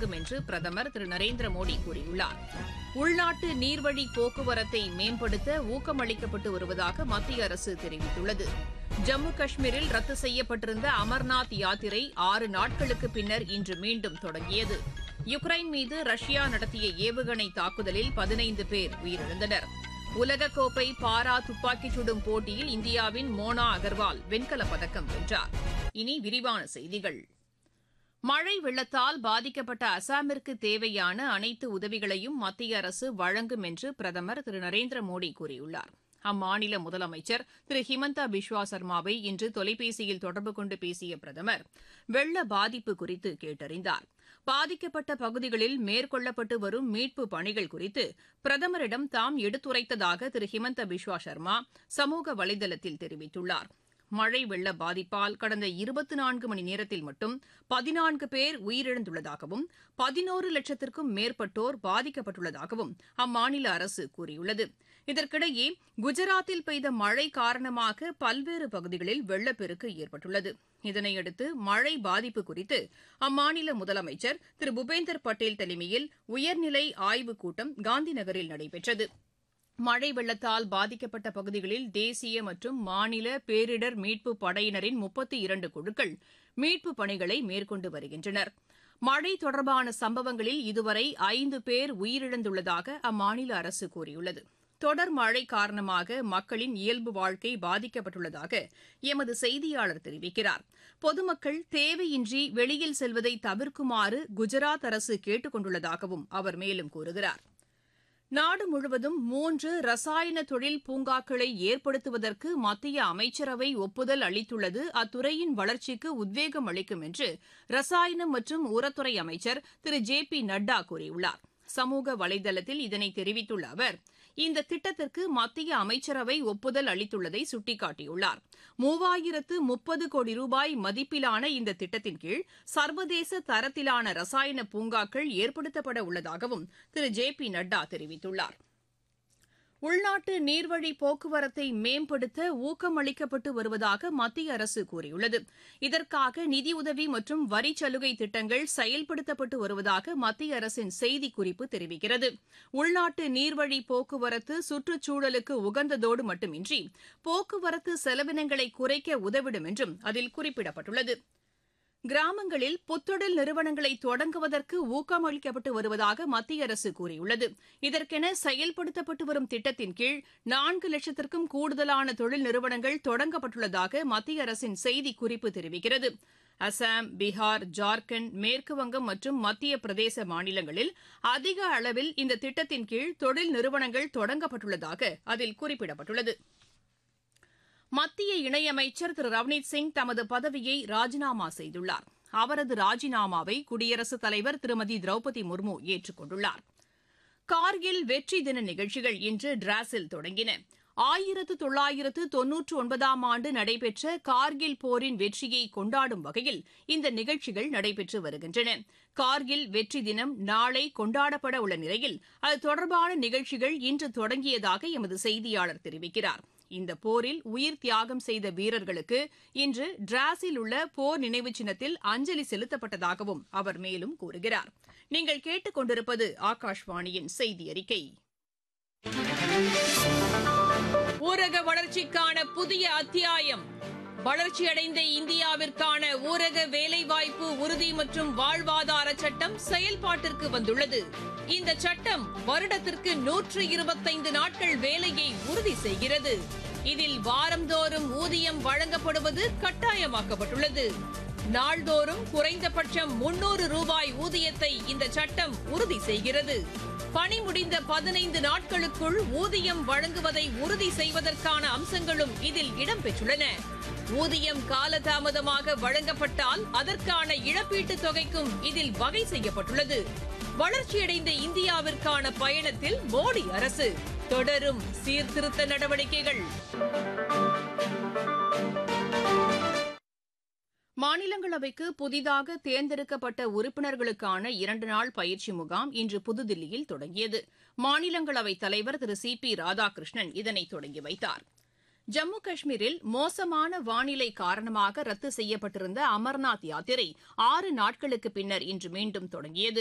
வழங்கும் என்று பிரதமர் திரு நரேந்திர மோடி கூறியுள்ளார் உள்நாட்டு நீர்வழி போக்குவரத்தை மேம்படுத்த ஊக்கமளிக்கப்பட்டு வருவதாக மத்திய அரசு தெரிவித்துள்ளது ஜம்மு காஷ்மீரில் ரத்து செய்யப்பட்டிருந்த அமர்நாத் யாத்திரை ஆறு நாட்களுக்கு பின்னர் இன்று மீண்டும் தொடங்கியது யுக்ரைன் மீது ரஷ்யா நடத்திய ஏவுகணை தாக்குதலில் பதினைந்து பேர் உயிரிழந்தனர் உலகக்கோப்பை பாரா துப்பாக்கிச் சுடும் போட்டியில் இந்தியாவின் மோனா அகர்வால் வெண்கலப் பதக்கம் வென்றார் இனி விரிவான செய்திகள் மழை வெள்ளத்தால் பாதிக்கப்பட்ட அசாமிற்கு தேவையான அனைத்து உதவிகளையும் மத்திய அரசு வழங்கும் என்று பிரதமர் திரு நரேந்திர மோடி கூறியுள்ளார் அம்மாநில முதலமைச்சர் திரு ஹிமந்தா பிஸ்வா சர்மாவை இன்று தொலைபேசியில் தொடர்பு கொண்டு பேசிய பிரதமர் வெள்ள பாதிப்பு குறித்து கேட்டறிந்தார் பாதிக்கப்பட்ட பகுதிகளில் மேற்கொள்ளப்பட்டு வரும் மீட்பு பணிகள் குறித்து பிரதமரிடம் தாம் எடுத்துரைத்ததாக திரு ஹிமந்த பிஸ்வா சர்மா சமூக வலைதளத்தில் தெரிவித்துள்ளார் மழை வெள்ள பாதிப்பால் கடந்த இருபத்தி நான்கு மணி நேரத்தில் மட்டும் பதினான்கு பேர் உயிரிழந்துள்ளதாகவும் பதினோரு லட்சத்திற்கும் மேற்பட்டோர் பாதிக்கப்பட்டுள்ளதாகவும் அம்மாநில அரசு கூறியுள்ளது இதற்கிடையே குஜராத்தில் பெய்த மழை காரணமாக பல்வேறு பகுதிகளில் வெள்ளப்பெருக்கு ஏற்பட்டுள்ளது இதனையடுத்து மழை பாதிப்பு குறித்து அம்மாநில முதலமைச்சர் திரு பூபேந்தர் பட்டேல் தலைமையில் உயர்நிலை ஆய்வுக் கூட்டம் காந்திநகரில் நடைபெற்றது மழை வெள்ளத்தால் பாதிக்கப்பட்ட பகுதிகளில் தேசிய மற்றும் மாநில பேரிடர் மீட்பு படையினரின் முப்பத்தி இரண்டு குழுக்கள் மீட்புப் பணிகளை மேற்கொண்டு வருகின்றனர் மழை தொடர்பான சம்பவங்களில் இதுவரை ஐந்து பேர் உயிரிழந்துள்ளதாக அம்மாநில அரசு கூறியுள்ளது தொடர் மழை காரணமாக மக்களின் இயல்பு வாழ்க்கை பாதிக்கப்பட்டுள்ளதாக எமது செய்தியாளர் தெரிவிக்கிறார் பொதுமக்கள் தேவையின்றி வெளியில் செல்வதை தவிர்க்குமாறு குஜராத் அரசு கேட்டுக் கொண்டுள்ளதாகவும் அவர் மேலும் கூறுகிறார் நாடு முழுவதும் மூன்று ரசாயன தொழில் பூங்காக்களை ஏற்படுத்துவதற்கு மத்திய அமைச்சரவை ஒப்புதல் அளித்துள்ளது அத்துறையின் வளர்ச்சிக்கு உத்வேகம் அளிக்கும் என்று ரசாயனம் மற்றும் உரத்துறை அமைச்சர் திரு ஜே பி நட்டா கூறியுள்ளார் சமூக வலைதளத்தில் இதனை தெரிவித்துள்ள அவர் இந்த திட்டத்திற்கு மத்திய அமைச்சரவை ஒப்புதல் அளித்துள்ளதை சுட்டிக்காட்டியுள்ளார் மூவாயிரத்து முப்பது கோடி ரூபாய் மதிப்பிலான இந்த திட்டத்தின் கீழ் சர்வதேச தரத்திலான ரசாயன பூங்காக்கள் ஏற்படுத்தப்பட உள்ளதாகவும் திரு ஜே பி நட்டா தெரிவித்துள்ளார் உள்நாட்டு நீர்வழி போக்குவரத்தை மேம்படுத்த ஊக்கமளிக்கப்பட்டு வருவதாக மத்திய அரசு கூறியுள்ளது இதற்காக நிதியுதவி மற்றும் வரிச் சலுகை திட்டங்கள் செயல்படுத்தப்பட்டு வருவதாக மத்திய அரசின் செய்திக்குறிப்பு தெரிவிக்கிறது உள்நாட்டு நீர்வழி போக்குவரத்து சுற்றுச்சூழலுக்கு உகந்ததோடு மட்டுமின்றி போக்குவரத்து செலவினங்களை குறைக்க உதவிடும் என்றும் அதில் குறிப்பிடப்பட்டுள்ளது கிராமங்களில் புத்தொழில் நிறுவனங்களை தொடங்குவதற்கு ஊக்கமளிக்கப்பட்டு வருவதாக மத்திய அரசு கூறியுள்ளது இதற்கென செயல்படுத்தப்பட்டு வரும் திட்டத்தின் கீழ் நான்கு லட்சத்திற்கும் கூடுதலான தொழில் நிறுவனங்கள் தொடங்கப்பட்டுள்ளதாக மத்திய அரசின் செய்திக்குறிப்பு தெரிவிக்கிறது அசாம் பீகார் ஜார்க்கண்ட் மேற்குவங்கம் மற்றும் மத்திய பிரதேச மாநிலங்களில் அதிக அளவில் இந்த திட்டத்தின் கீழ் தொழில் நிறுவனங்கள் தொடங்கப்பட்டுள்ளதாக அதில் குறிப்பிடப்பட்டுள்ளது மத்திய இணையமைச்சர் திரு ரவ்னீத் சிங் தமது பதவியை ராஜினாமா செய்துள்ளார் அவரது ராஜினாமாவை குடியரசுத் தலைவர் திருமதி திரௌபதி முர்மு ஏற்றுக் கொண்டுள்ளார் கார்கில் வெற்றி தின நிகழ்ச்சிகள் இன்று டிராஸில் தொடங்கின ஆயிரத்து தொள்ளாயிரத்து தொன்னூற்று ஒன்பதாம் ஆண்டு நடைபெற்ற கார்கில் போரின் வெற்றியை கொண்டாடும் வகையில் இந்த நிகழ்ச்சிகள் நடைபெற்று வருகின்றன கார்கில் வெற்றி தினம் நாளை கொண்டாடப்பட உள்ள நிலையில் அது தொடர்பான நிகழ்ச்சிகள் இன்று தொடங்கியதாக எமது செய்தியாளர் தெரிவிக்கிறார் இந்த போரில் உயிர் தியாகம் செய்த வீரர்களுக்கு இன்று டிராஸில் உள்ள போர் நினைவு சின்னத்தில் அஞ்சலி செலுத்தப்பட்டதாகவும் அவர் மேலும் கூறுகிறார் நீங்கள் கேட்டுக்கொண்டிருப்பது ஆகாஷ்வாணியின் செய்தி அறிக்கை ஊரக வளர்ச்சிக்கான புதிய அத்தியாயம் வளர்ச்சியடைந்த இந்தியாவிற்கான ஊரக வேலைவாய்ப்பு உறுதி மற்றும் வாழ்வாதார சட்டம் செயல்பாட்டிற்கு வந்துள்ளது இந்த சட்டம் வருடத்திற்கு நூற்று இருபத்தைந்து நாட்கள் வேலையை உறுதி செய்கிறது இதில் வாரந்தோறும் ஊதியம் வழங்கப்படுவது கட்டாயமாக்கப்பட்டுள்ளது நாள்தோறும் குறைந்தபட்சம் முன்னூறு ரூபாய் ஊதியத்தை இந்த சட்டம் உறுதி செய்கிறது பணி முடிந்த பதினைந்து நாட்களுக்குள் ஊதியம் வழங்குவதை உறுதி செய்வதற்கான அம்சங்களும் இதில் இடம்பெற்றுள்ளன ஊதியம் காலதாமதமாக வழங்கப்பட்டால் அதற்கான இழப்பீட்டுத் தொகைக்கும் இதில் வகை செய்யப்பட்டுள்ளது வளர்ச்சியடைந்த இந்தியாவிற்கான பயணத்தில் மோடி அரசு தொடரும் சீர்திருத்த நடவடிக்கைகள் மாநிலங்களவைக்கு புதிதாக தேர்ந்தெடுக்கப்பட்ட உறுப்பினர்களுக்கான இரண்டு நாள் பயிற்சி முகாம் இன்று புதுதில்லியில் தொடங்கியது மாநிலங்களவைத் தலைவர் திரு சி பி ராதாகிருஷ்ணன் இதனை தொடங்கி வைத்தார் ஜம்மு காஷ்மீரில் மோசமான வானிலை காரணமாக ரத்து செய்யப்பட்டிருந்த அமர்நாத் யாத்திரை ஆறு நாட்களுக்கு பின்னர் இன்று மீண்டும் தொடங்கியது